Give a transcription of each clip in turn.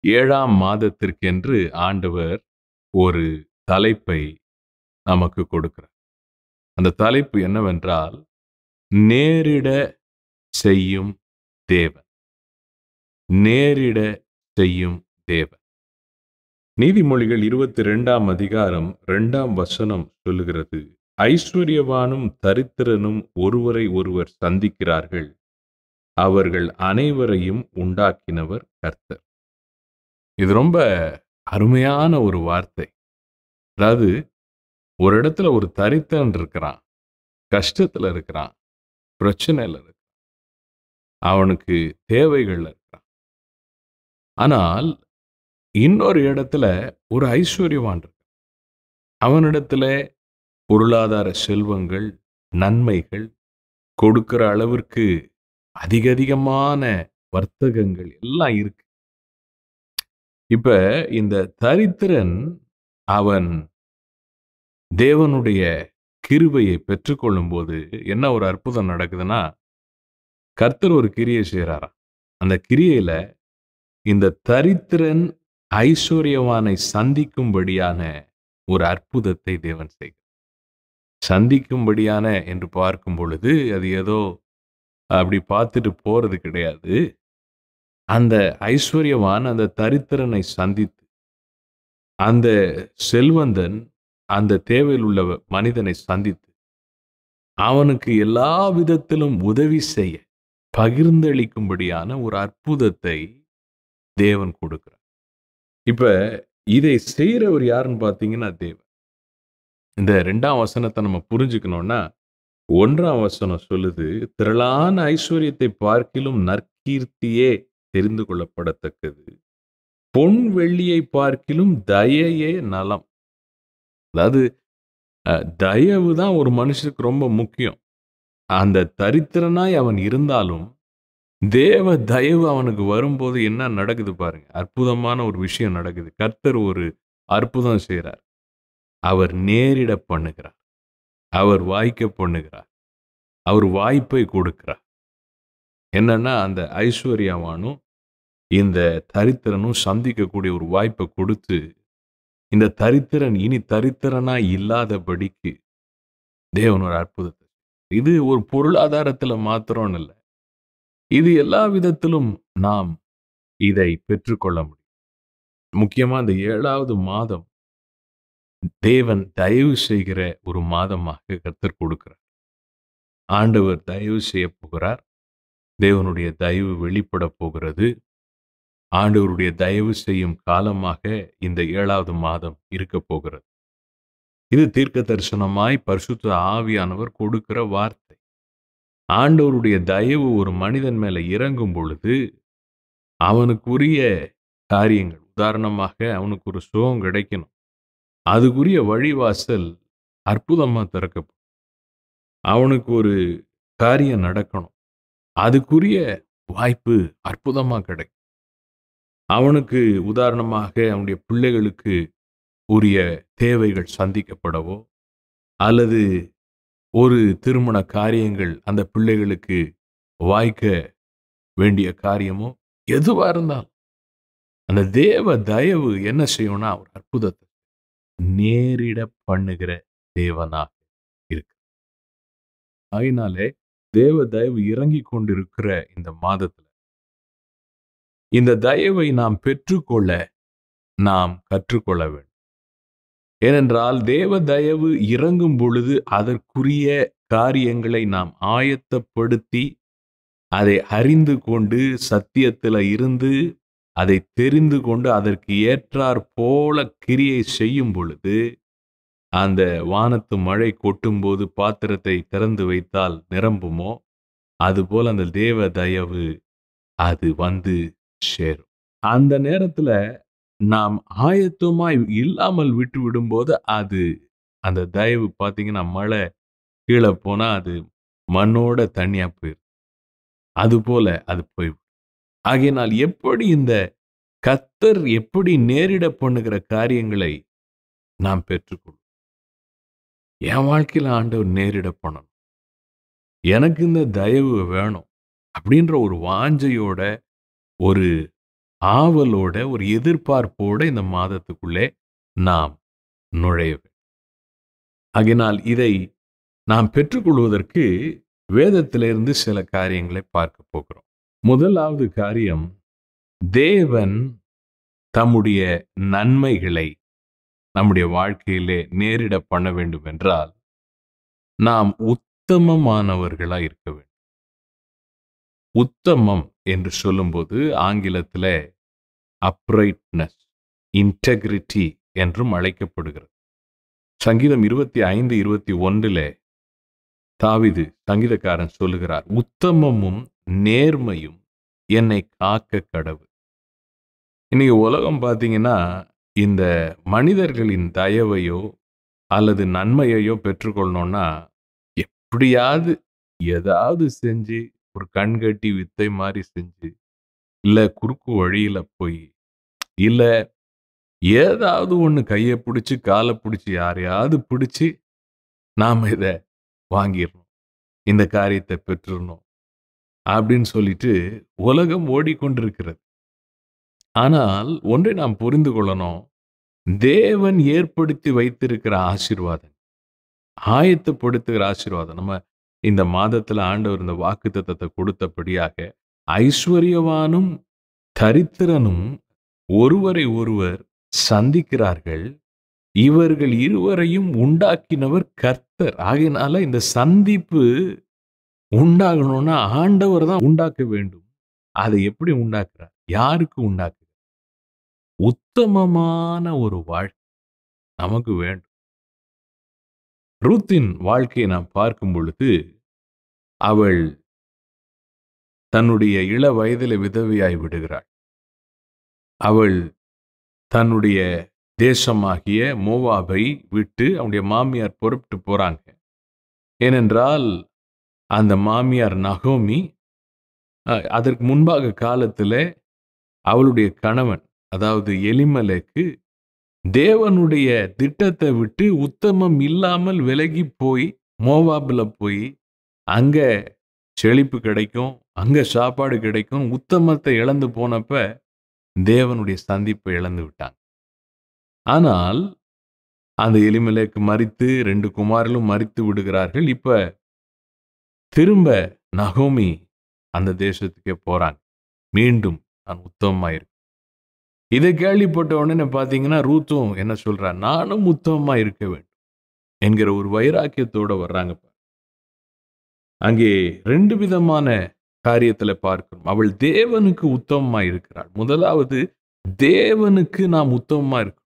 ஏழாம் மாதத்திற்கென்று ஆண்டவர் ஒரு தலைப்பை நமக்கு கொடுக்கிறார் அந்த தலைப்பு என்னவென்றால் நேரிட செய்யும் தேவன் நேரிட செய்யும் தேவன் நீதிமொழிகள் இருபத்தி ரெண்டாம் அதிகாரம் இரண்டாம் வசனம் சொல்லுகிறது ஐஸ்வர்யவானும் தரித்திரனும் ஒருவரை ஒருவர் சந்திக்கிறார்கள் அவர்கள் அனைவரையும் உண்டாக்கினவர் கர்த்தர் இது ரொம்ப அருமையான ஒரு வார்த்தை அதாவது ஒரு இடத்துல ஒரு தரித்திரன் இருக்கிறான் கஷ்டத்துல இருக்கிறான் பிரச்சனையில இருக்கிறான் அவனுக்கு தேவைகள்ல இருக்கிறான் ஆனால் இன்னொரு இடத்துல ஒரு ஐஸ்வர்யவான் இருக்கு அவனிடத்துல பொருளாதார செல்வங்கள் நன்மைகள் கொடுக்கிற அளவிற்கு அதிக அதிகமான வர்த்தகங்கள் எல்லாம் இருக்கு இப்ப இந்த தரித்திரன் அவன் தேவனுடைய கிருபையை பெற்றுக்கொள்ளும் போது என்ன ஒரு அற்புதம் நடக்குதுன்னா கர்த்தர் ஒரு கிரியை செய்கிறாராம் அந்த கிரியையில இந்த தரித்திரன் ஐஸ்வர்யவானை சந்திக்கும்படியான ஒரு அற்புதத்தை தேவன் செய்கிறார் சந்திக்கும்படியான என்று பார்க்கும் பொழுது அது ஏதோ அப்படி பார்த்துட்டு போறது கிடையாது அந்த ஐஸ்வர்யவான் அந்த தரித்திரனை சந்தித்து அந்த செல்வந்தன் அந்த தேவையில் உள்ள மனிதனை சந்தித்து அவனுக்கு எல்லா விதத்திலும் உதவி செய்ய பகிர்ந்தளிக்கும்படியான ஒரு அற்புதத்தை தேவன் கொடுக்கிறார் இப்ப இதை செய்யறவர் யாருன்னு பார்த்தீங்கன்னா தேவன் இந்த ரெண்டாம் வசனத்தை நம்ம புரிஞ்சுக்கணும்னா ஒன்றாம் வசனம் சொல்லுது திரளான ஐஸ்வர்யத்தை பார்க்கிலும் நற்கீர்த்தியே தெரிந்து கொள்ளப்படத்தக்கது பொன் வெள்ளியை பார்க்கிலும் தயையே நலம் அதாவது அஹ், தயவு தான் ஒரு மனுஷனுக்கு ரொம்ப முக்கியம் அந்த தரித்திரனாய் அவன் இருந்தாலும் தேவ தயவு அவனுக்கு வரும்போது என்ன நடக்குது பாருங்க அற்புதமான ஒரு விஷயம் நடக்குது கர்த்தர் ஒரு அற்புதம் செய்கிறார் அவர் நேரிட பண்ணுகிறார் அவர் வாய்க்க பண்ணுகிறார் அவர் வாய்ப்பை கொடுக்கிறார் என்னன்னா அந்த ஐஸ்வர்யவானும் இந்த தரித்திரனும் சந்திக்கக்கூடிய ஒரு வாய்ப்பை கொடுத்து இந்த தரித்திரன் இனி தரித்திரனா இல்லாதபடிக்கு தேவன் ஒரு அற்புதத்தை இது ஒரு பொருளாதாரத்துல மாத்திரம் இல்லை இது எல்லா விதத்திலும் நாம் இதை பெற்றுக்கொள்ள முடியும் முக்கியமா இந்த ஏழாவது மாதம் தேவன் தயவு செய்கிற ஒரு மாதமாக கர்த்தர் கொடுக்கிறார் ஆண்டவர் தயவு செய்ய போகிறார் தேவனுடைய தயவு வெளிப்பட போகிறது ஆண்டவருடைய தயவு செய்யும் காலமாக இந்த ஏழாவது மாதம் இருக்க போகிறது இது தீர்க்க தரிசனமாய் பரிசுத்த ஆவியானவர் கொடுக்கிற வார்த்தை ஆண்டவருடைய தயவு ஒரு மனிதன் மேல இறங்கும் பொழுது அவனுக்குரிய காரியங்கள் உதாரணமாக அவனுக்கு ஒரு சுகம் கிடைக்கணும் அதுக்குரிய வழிவாசல் அற்புதமா திறக்கப்படும் அவனுக்கு ஒரு காரியம் நடக்கணும் அதுக்குரிய வாய்ப்பு அற்புதமா கிடைக்கும் அவனுக்கு உதாரணமாக அவனுடைய பிள்ளைகளுக்கு உரிய தேவைகள் சந்திக்கப்படவோ அல்லது ஒரு திருமண காரியங்கள் அந்த பிள்ளைகளுக்கு வாய்க்க வேண்டிய காரியமோ எதுவா இருந்தாலும் அந்த தேவ தயவு என்ன செய்யும்னா ஒரு அற்புதத்தை நேரிட பண்ணுகிற தேவனாக இருக்கு அதனாலே தேவ தயவு இறங்கி கொண்டிருக்கிற இந்த மாதத்துல இந்த தயவை நாம் பெற்றுக்கொள்ள நாம் கற்றுக்கொள்ள வேண்டும் ஏனென்றால் தேவ தயவு இறங்கும் பொழுது அதற்குரிய காரியங்களை நாம் ஆயத்தப்படுத்தி அதை அறிந்து கொண்டு சத்தியத்துல இருந்து அதை தெரிந்து கொண்டு அதற்கு ஏற்றாற் போல கிரியை செய்யும் பொழுது அந்த வானத்து மழை கொட்டும்போது பாத்திரத்தை திறந்து வைத்தால் நிரம்புமோ அதுபோல் அந்த தேவ தயவு அது வந்து சேரும் அந்த நேரத்துல நாம் ஆயத்தமாய் இல்லாமல் விட்டு விடும்போது அது அந்த தயவு பார்த்தீங்கன்னா மழை கீழே போனா அது மண்ணோட தண்ணியா போயிடும் அது போல அது போய்விடும் ஆகையினால் எப்படி இந்த கத்தர் எப்படி நேரிட பண்ணுகிற காரியங்களை நாம் பெற்றுக்கொள்ளும் என் வாழ்க்கையில ஆண்டவர் நேரிட பண்ணணும் எனக்கு இந்த தயவு வேணும் அப்படின்ற ஒரு வாஞ்சையோட ஒரு ஆவலோட ஒரு எதிர்பார்ப்போட இந்த மாதத்துக்குள்ளே நாம் நுழைய வேண்டும். ஆகையினால் இதை நாம் பெற்றுக்கொள்வதற்கு வேதத்திலிருந்து சில காரியங்களை பார்க்க போகிறோம் முதலாவது காரியம் தேவன் தம்முடைய நன்மைகளை நம்முடைய வாழ்க்கையிலே நேரிட பண்ண வேண்டும் என்றால் நாம் உத்தமமானவர்களாய் இருக்க வேண்டும் உத்தமம் என்று சொல்லும்போது ஆங்கிலத்தில் அப்ரைட்னஸ் இன்டெகிரிட்டி என்றும் அழைக்கப்படுகிறது சங்கீதம் இருபத்தி ஐந்து இருபத்தி ஒன்றிலே தாவிது சங்கீதக்காரன் சொல்லுகிறார் உத்தமமும் நேர்மையும் என்னை காக்க கடவு இன்னைக்கு உலகம் பார்த்தீங்கன்னா இந்த மனிதர்களின் தயவையோ அல்லது நன்மையையோ பெற்றுக்கொள்ளணும்னா எப்படியாவது ஏதாவது செஞ்சு ஒரு கண்கட்டி வித்தை மாதிரி செஞ்சு இல்ல குறுக்கு வழியில போய் இல்ல ஏதாவது ஒண்ணு கையை பிடிச்சு காலை பிடிச்சு யாரையாவது பிடிச்சு நாம இத வாங்கிடணும் இந்த காரியத்தை பெற்றுடணும் அப்படின்னு சொல்லிட்டு உலகம் ஓடிக்கொண்டிருக்கிறது ஆனால் ஒன்றை நாம் புரிந்து கொள்ளணும் தேவன் ஏற்படுத்தி வைத்திருக்கிற ஆசீர்வாதம் ஆயத்தப்படுத்துகிற ஆசீர்வாதம் நம்ம இந்த மாதத்துல ஆண்டவர் இந்த வாக்கு தத்தத்தை கொடுத்தபடியாக ஐஸ்வர்யவானும் தரித்திரனும் ஒருவரை ஒருவர் சந்திக்கிறார்கள் இவர்கள் இருவரையும் உண்டாக்கினவர் கர்த்தர் ஆகையினால இந்த சந்திப்பு உண்டாகணும்னா ஆண்டவர் தான் உண்டாக்க வேண்டும் அதை எப்படி உண்டாக்குறார் யாருக்கு உண்டாக்குறார் உத்தமமான ஒரு வாழ்க்கை நமக்கு வேண்டும் ரூத்தின் வாழ்க்கையை நாம் பார்க்கும் பொழுது அவள் தன்னுடைய இள வயதில விதவையாய் விடுகிறாள் அவள் தன்னுடைய தேசமாகிய மோவாபை விட்டு அவனுடைய மாமியார் பொறுப்பிட்டு போறாங்க ஏனென்றால் அந்த மாமியார் நகோமி அஹ், அதற்கு முன்பாக காலத்தில் அவளுடைய கணவன் அதாவது எலிமலைக்கு தேவனுடைய திட்டத்தை விட்டு உத்தமம் இல்லாமல் விலகி போய் மோவாபில் போய் அங்க செழிப்பு கிடைக்கும் அங்க சாப்பாடு கிடைக்கும் உத்தமத்தை இழந்து போனப்ப தேவனுடைய சந்திப்பை இழந்து விட்டாங்க ஆனால் அந்த எலிமலைக்கு மறித்து ரெண்டு குமாரலும் மறித்து விடுகிறார்கள் இப்ப திரும்ப நகோமி அந்த தேசத்துக்கே போறாங்க மீண்டும் நான் உத்தமமா இருக்கேன் இதை கேள்விப்பட்ட உடனே பாத்தீங்கன்னா ரூத்தும் என்ன சொல்றா நானும் உத்தமமா இருக்க வேண்டும் என்கிற ஒரு வைராக்கியத்தோட வர்றாங்க பாரு. அங்கே ரெண்டு விதமான காரியத்துல பார்க்கிறோம் அவள் தேவனுக்கு உத்தமமா இருக்கிறாள் முதலாவது தேவனுக்கு நாம் உத்தமமா இருக்கணும்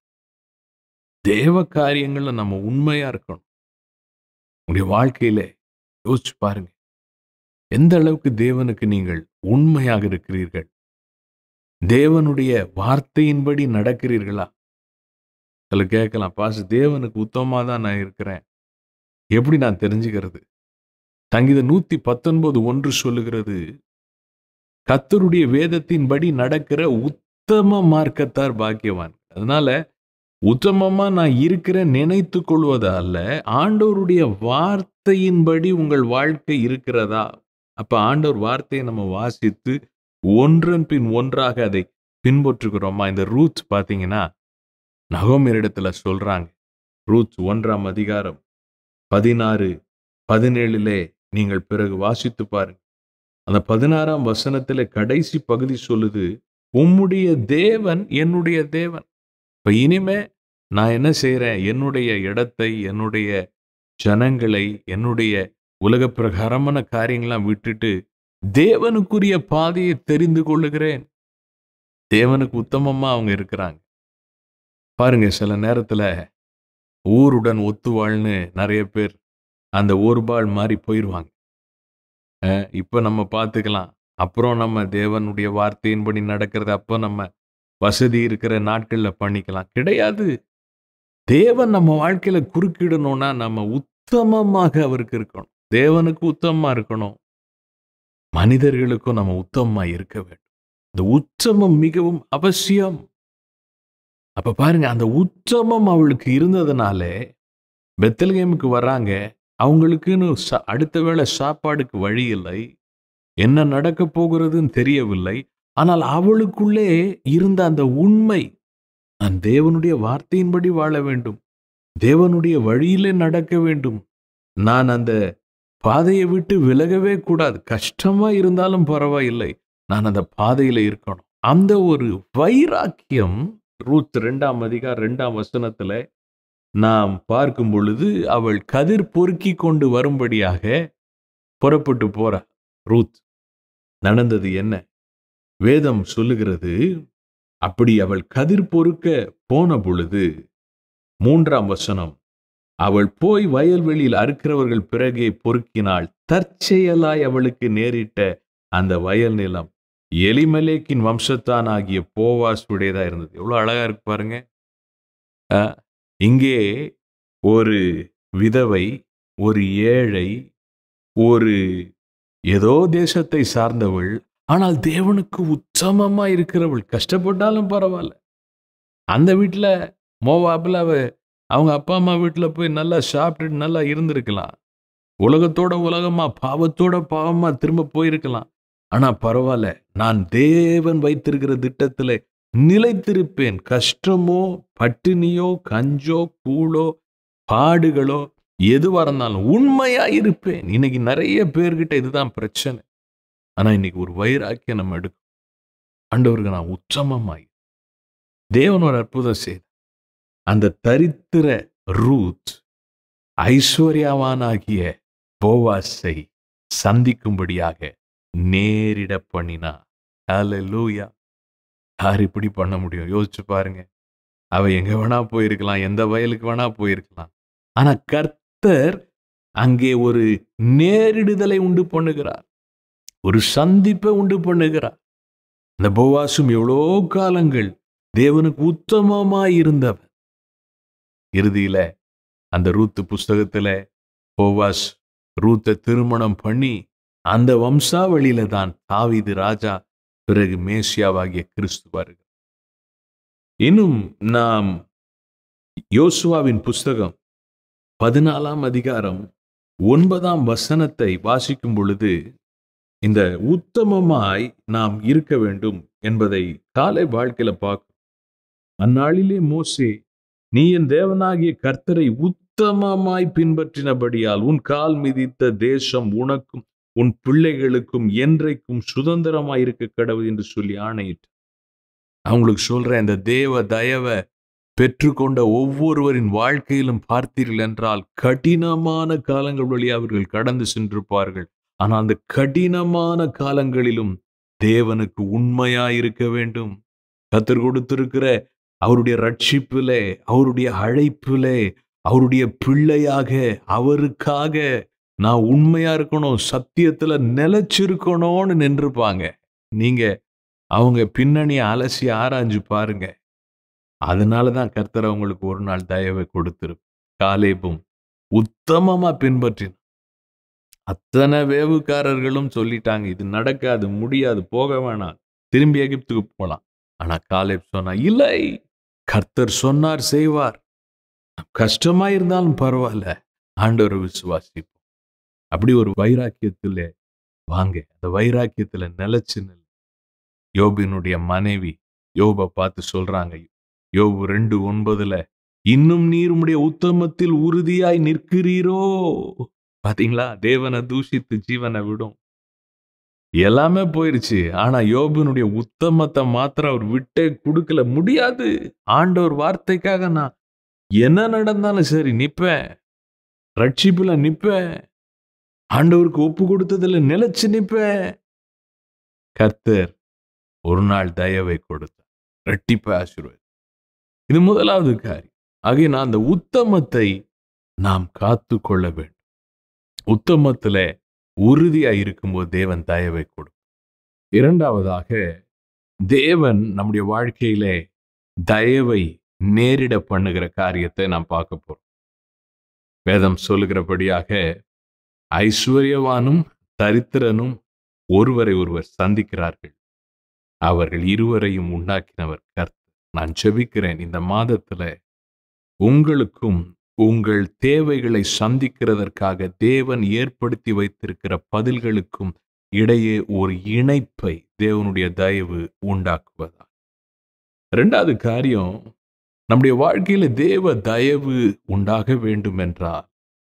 தேவ காரியங்கள்ல நம்ம உண்மையா இருக்கணும் உங்களுடைய வாழ்க்கையில யோசிச்சு பாருங்க எந்த அளவுக்கு தேவனுக்கு நீங்கள் உண்மையாக இருக்கிறீர்கள் தேவனுடைய வார்த்தையின்படி நடக்கிறீர்களா சில கேட்கலாம் பாச தேவனுக்கு உத்தமமா தான் நான் இருக்கிறேன் எப்படி நான் தெரிஞ்சுக்கிறது சங்கீத நூத்தி பத்தொன்பது ஒன்று சொல்லுகிறது கத்தருடைய வேதத்தின்படி நடக்கிற உத்தம மார்க்கத்தார் பாக்கியவான் அதனால உத்தமமா நான் இருக்கிறேன் நினைத்து கொள்வது அல்ல ஆண்டவருடைய வார்த்தையின்படி உங்கள் வாழ்க்கை இருக்கிறதா அப்ப ஆண்டவர் வார்த்தையை நம்ம வாசித்து ஒன்றன் பின் ஒன்றாக அதை பின்பற்றுகிறோமா இந்த ரூத் பாத்தீங்கன்னா நகோமியரிடத்துல சொல்றாங்க ரூத் ஒன்றாம் அதிகாரம் பதினாறு பதினேழுலே நீங்கள் பிறகு வாசித்து பாருங்க அந்த பதினாறாம் வசனத்துல கடைசி பகுதி சொல்லுது உம்முடைய தேவன் என்னுடைய தேவன் இப்ப இனிமே நான் என்ன செய்றேன் என்னுடைய இடத்தை என்னுடைய ஜனங்களை என்னுடைய உலக பிரகாரமான காரியங்களாம் விட்டுட்டு தேவனுக்குரிய பாதையை தெரிந்து கொள்ளுகிறேன் தேவனுக்கு உத்தமமா அவங்க இருக்கிறாங்க பாருங்க சில நேரத்துல ஊருடன் ஒத்துவாழ்னு நிறைய பேர் அந்த ஊர்பால் மாதிரி போயிடுவாங்க அஹ் இப்ப நம்ம பார்த்துக்கலாம் அப்புறம் நம்ம தேவனுடைய வார்த்தையின்படி நடக்கிறது அப்போ நம்ம வசதி இருக்கிற நாட்கள்ல பண்ணிக்கலாம் கிடையாது தேவன் நம்ம வாழ்க்கையில குறுக்கிடணும்னா நம்ம உத்தமமாக அவருக்கு இருக்கணும் தேவனுக்கு உத்தமமா இருக்கணும் மனிதர்களுக்கும் நம்ம உத்தமமா இருக்க வேண்டும் இந்த உத்தமம் மிகவும் அவசியம் அப்ப பாருங்க அந்த உத்தமம் அவளுக்கு இருந்ததுனாலே பெத்தல்கேமுக்கு வர்றாங்க அவங்களுக்குன்னு சா- அடுத்த வேளை சாப்பாடுக்கு வழி இல்லை என்ன நடக்க போகிறதுன்னு தெரியவில்லை ஆனால் அவளுக்குள்ளே இருந்த அந்த உண்மை நான் தேவனுடைய வார்த்தையின்படி வாழ வேண்டும் தேவனுடைய வழியிலே நடக்க வேண்டும் நான் அந்த பாதையை விட்டு விலகவே கூடாது கஷ்டமா இருந்தாலும் பரவாயில்லை நான் அந்த பாதையில இருக்கணும் அந்த ஒரு வைராக்கியம் ரூத் ரெண்டாம் அதிகார் ரெண்டாம் வசனத்துல நாம் பார்க்கும் பொழுது அவள் கதிர் பொறுக்கி கொண்டு வரும்படியாக புறப்பட்டு போறா ரூத் நடந்தது என்ன வேதம் சொல்லுகிறது அப்படி அவள் கதிர் பொறுக்க போன பொழுது மூன்றாம் வசனம் அவள் போய் வயல்வெளியில் அறுக்கிறவர்கள் பிறகே பொறுக்கினாள் தற்செயலாய் அவளுக்கு நேரிட்ட அந்த வயல் நிலம் எலிமலேக்கின் வம்சத்தான் ஆகிய போவாஸ் உடையதா இருந்தது எவ்வளவு அழகா இருக்கு பாருங்க அஹ், இங்கே ஒரு விதவை ஒரு ஏழை ஒரு ஏதோ தேசத்தை சார்ந்தவள் ஆனால் தேவனுக்கு உத்தமமா இருக்கிறவள் கஷ்டப்பட்டாலும் பரவாயில்ல அந்த வீட்டில் மோவாப்பில் அவ அவங்க அப்பா அம்மா வீட்டில் போய் நல்லா சாப்பிட்டுட்டு நல்லா இருந்திருக்கலாம் உலகத்தோட உலகமா பாவத்தோட பாவமா திரும்ப போயிருக்கலாம் ஆனா பரவாயில்ல நான் தேவன் வைத்திருக்கிற திட்டத்துல நிலைத்திருப்பேன் கஷ்டமோ பட்டினியோ கஞ்சோ கூழோ பாடுகளோ எதுவா இருந்தாலும் உண்மையா இருப்பேன் இன்னைக்கு நிறைய பேர்கிட்ட இதுதான் பிரச்சனை ஆனா இன்னைக்கு ஒரு வைராக்கியம் நம்ம எடுக்கும் ஆண்டவருக்கு நான் உச்சமமாய் தேவன் ஒரு அற்புதம் செய்த அந்த தரித்திர ரூத் ஐஸ்வர்யவானாகிய போவாஸை சந்திக்கும்படியாக நேரிட பண்ணினா ஹalleluya யார் இப்படி பண்ண முடியும் யோசிச்சு பாருங்க அவ எங்க வேணா போயிருக்கலாம் எந்த வயலுக்கு வேணா போயிருக்கலாம் ஆனா கர்த்தர் அங்கே ஒரு நேரிடுதலை உண்டு பண்ணுகிறார் ஒரு சந்திப்பை உண்டு பண்ணுகிறார் இந்த போவாசும் எவ்வளோ காலங்கள் தேவனுக்கு உத்தமமாய் இருந்தவன் இறுதியில அந்த ரூத்து புஸ்தகத்துல போவாஸ் ரூத்தை திருமணம் பண்ணி அந்த வம்சாவளியில தான் தாவீது ராஜா பிறகு மேசியாவாகிய கிறிஸ்து வருகிறார் இன்னும் நாம் யோசுவாவின் புஸ்தகம் பதினாலாம் அதிகாரம் ஒன்பதாம் வசனத்தை வாசிக்கும் பொழுது இந்த உத்தமமாய் நாம் இருக்க வேண்டும் என்பதை காலை வாழ்க்கையில பார்க்கும் அந்நாளிலே மோசே நீ என் தேவனாகிய கர்த்தரை உத்தமமாய் பின்பற்றினபடியால் உன் கால் மிதித்த தேசம் உனக்கும் உன் பிள்ளைகளுக்கும் என்றைக்கும் சுதந்திரமாய் இருக்க கடவுள் என்று சொல்லி ஆணையிட்டு அவங்களுக்கு சொல்றேன் இந்த தேவ தயவை பெற்றுக்கொண்ட ஒவ்வொருவரின் வாழ்க்கையிலும் பார்த்தீர்கள் என்றால் கடினமான காலங்கள் வழி அவர்கள் கடந்து சென்றிருப்பார்கள் ஆனால் அந்த கடினமான காலங்களிலும் தேவனுக்கு உண்மையா இருக்க வேண்டும் கத்தர் கொடுத்திருக்கிற அவருடைய ரட்சிப்பிலே அவருடைய அழைப்பிலே அவருடைய பிள்ளையாக அவருக்காக நான் உண்மையா இருக்கணும் சத்தியத்துல நிலைச்சிருக்கணும்னு நின்றுப்பாங்க நீங்க அவங்க பின்னணியை அலசி ஆராய்ஞ்சு பாருங்க அதனால தான் கர்த்தர் அவங்களுக்கு ஒரு நாள் தயவை கொடுத்திருப்பு காலேபும் உத்தமமா பின்பற்றின அத்தனை வேவுக்காரர்களும் சொல்லிட்டாங்க இது நடக்காது முடியாது போக வேணாம் திரும்பி எகிப்துக்கு போலாம் ஆனா காலேப் சொன்னா இல்லை கர்த்தர் சொன்னார் செய்வார் கஷ்டமா இருந்தாலும் பரவாயில்ல ஆண்டவர் விசுவாசிப்போம் அப்படி ஒரு வைராக்கியத்துல வாங்க அந்த வைராக்கியத்துல நிலைச்சு நில் யோபினுடைய மனைவி யோபை பார்த்து சொல்றாங்க யோபு ரெண்டு ஒன்பதுல இன்னும் நீர் உம்முடைய உத்தமத்தில் உறுதியாய் நிற்கிறீரோ பாத்தீங்களா தேவனை தூஷித்து ஜீவனை விடும் எல்லாமே போயிருச்சு ஆனா யோபுனுடைய உத்தமத்தை மாத்திரம் அவர் விட்டே கொடுக்கல முடியாது ஆண்டவர் வார்த்தைக்காக நான் என்ன நடந்தாலும் சரி நிப்பேன் ரட்சிப்புல நிப்பேன் ஆண்டவருக்கு ஒப்பு கொடுத்ததுல நிலைச்சு நிப்பேன் கர்த்தர் ஒரு நாள் தயவை கொடுத்தார் ரெட்டிப்பை ஆசீர்வாதம் இது முதலாவது காரியம் ஆகிய நான் அந்த உத்தமத்தை நாம் காத்து கொள்ள வேண்டும் உத்தமத்துல உறுதியா இருக்கும்போது தேவன் தயவை கொடுக்கும் இரண்டாவதாக தேவன் நம்முடைய வாழ்க்கையிலே தயவை நேரிட பண்ணுகிற காரியத்தை நாம் பார்க்க போறோம் வேதம் சொல்லுகிறபடியாக ஐஸ்வர்யவானும் தரித்திரனும் ஒருவரை ஒருவர் சந்திக்கிறார்கள் அவர்கள் இருவரையும் உண்டாக்கினவர் கர்த்தர் நான் ஜெபிக்கிறேன் இந்த மாதத்துல உங்களுக்கும் உங்கள் தேவைகளை சந்திக்கிறதற்காக தேவன் ஏற்படுத்தி வைத்திருக்கிற பதில்களுக்கும் இடையே ஒரு இணைப்பை தேவனுடைய தயவு உண்டாக்குவதா ரெண்டாவது காரியம் நம்முடைய வாழ்க்கையில தேவ தயவு உண்டாக வேண்டும் என்றால்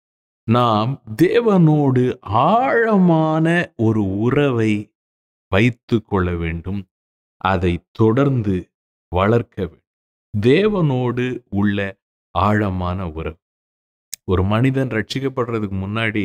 நாம் தேவனோடு ஆழமான ஒரு உறவை வைத்து கொள்ள வேண்டும் அதை தொடர்ந்து வளர்க்க வேண்டும் தேவனோடு உள்ள ஆழமான உறவு ஒரு மனிதன் ரட்சிக்கப்படுறதுக்கு முன்னாடி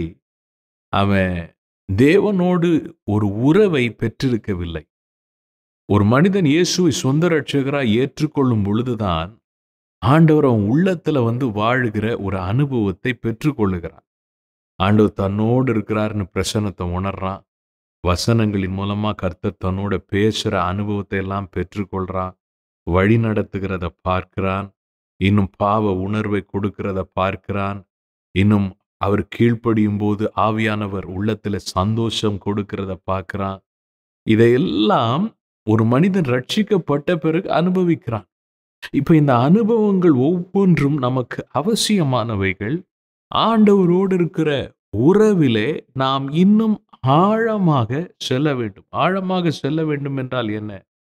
அவன் தேவனோடு ஒரு உறவை பெற்றிருக்கவில்லை ஒரு மனிதன் இயேசுவை சொந்த ரட்சகராய் ஏற்றுக்கொள்ளும் பொழுதுதான் ஆண்டவர் அவன் உள்ளத்துல வந்து வாழுகிற ஒரு அனுபவத்தை பெற்றுக்கொள்ளுகிறான் ஆண்டவர் தன்னோடு இருக்கிறாருன்னு பிரசனத்தை உணர்றான் வசனங்களின் மூலமா கர்த்தர் தன்னோட பேசுற அனுபவத்தை எல்லாம் பெற்றுக்கொள்றான் வழி நடத்துகிறத பார்க்கிறான் இன்னும் பாவ உணர்வை கொடுக்கிறத பார்க்கிறான் இன்னும் அவர் கீழ்ப்படியும் போது ஆவியானவர் உள்ளத்துல சந்தோஷம் கொடுக்கிறத பார்க்கிறான் இதையெல்லாம் ஒரு மனிதன் ரட்சிக்கப்பட்ட பிறகு அனுபவிக்கிறான் இப்ப இந்த அனுபவங்கள் ஒவ்வொன்றும் நமக்கு அவசியமானவைகள் ஆண்டவரோடு இருக்கிற உறவிலே நாம் இன்னும் ஆழமாக செல்ல வேண்டும் ஆழமாக செல்ல வேண்டும் என்றால் என்ன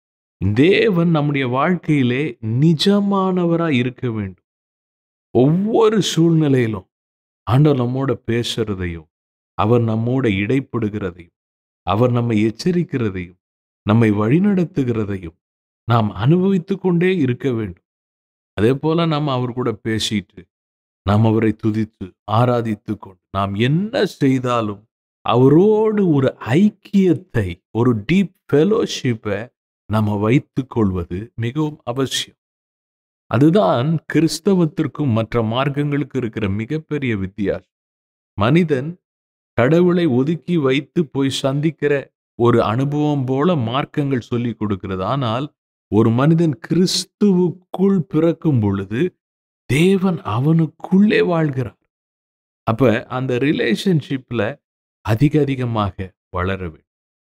தேவன் நம்முடைய வாழ்க்கையிலே நிஜமானவராய் இருக்க வேண்டும் ஒவ்வொரு சூழ்நிலையிலும் ஆண்டவர் நம்மோட பேசுறதையும் அவர் நம்மோட இடைப்படுகிறதையும் அவர் நம்மை எச்சரிக்கிறதையும் நம்மை வழிநடத்துகிறதையும் நாம் அனுபவித்து கொண்டே இருக்க வேண்டும் அதே போல நாம் அவர் கூட பேசிட்டு நாம் அவரை துதித்து ஆராதித்து கொண்டு நாம் என்ன செய்தாலும் அவரோடு ஒரு ஐக்கியத்தை ஒரு டீப் ஃபெலோஷிப்பை நம்ம வைத்துக் கொள்வது மிகவும் அவசியம் அதுதான் கிறிஸ்தவத்திற்கும் மற்ற மார்க்கங்களுக்கு இருக்கிற மிகப்பெரிய வித்தியாசம் மனிதன் கடவுளை ஒதுக்கி வைத்து போய் சந்திக்கிற ஒரு அனுபவம் போல மார்க்கங்கள் சொல்லி கொடுக்கிறது ஆனால் ஒரு மனிதன் கிறிஸ்துவுக்குள் பிறக்கும் பொழுது தேவன் அவனுக்குள்ளே வாழ்கிறார் அப்ப அந்த ரிலேஷன்ஷிப்ல அதிக அதிகமாக வளர வேண்டும்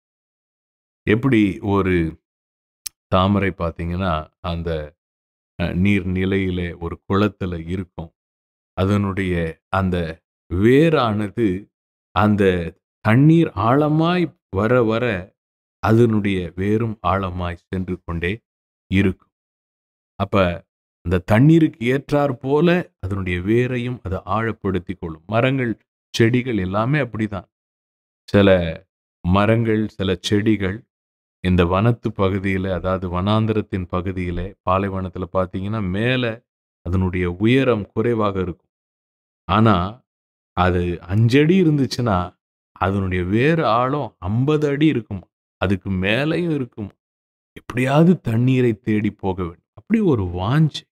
எப்படி ஒரு தாமரை பார்த்தீங்கன்னா அந்த அஹ், நீர் நிலையிலே ஒரு குளத்துல இருக்கும் அதனுடைய அந்த வேரானது அந்த தண்ணீர் ஆழமாய் வர வர அதனுடைய வேரும் ஆழமாய் சென்று கொண்டே இருக்கும் அப்ப அந்த தண்ணீருக்கு ஏற்றாற் போல அதனுடைய வேரையும் அது ஆழப்படுத்தி கொள்ளும் மரங்கள் செடிகள் எல்லாமே அப்படிதான் சில மரங்கள் சில செடிகள் இந்த வனத்து பகுதியில் அதாவது வனாந்திரத்தின் பகுதியில் பாலைவனத்தில் பார்த்தீங்கன்னா மேலே அதனுடைய உயரம் குறைவாக இருக்கும் ஆனால் அது அஞ்சடி இருந்துச்சுன்னா அதனுடைய வேறு ஆழம் ஐம்பது அடி இருக்கும் அதுக்கு மேலேயும் இருக்கும் எப்படியாவது தண்ணீரை தேடி போக வேண்டும் அப்படி ஒரு வாஞ்சை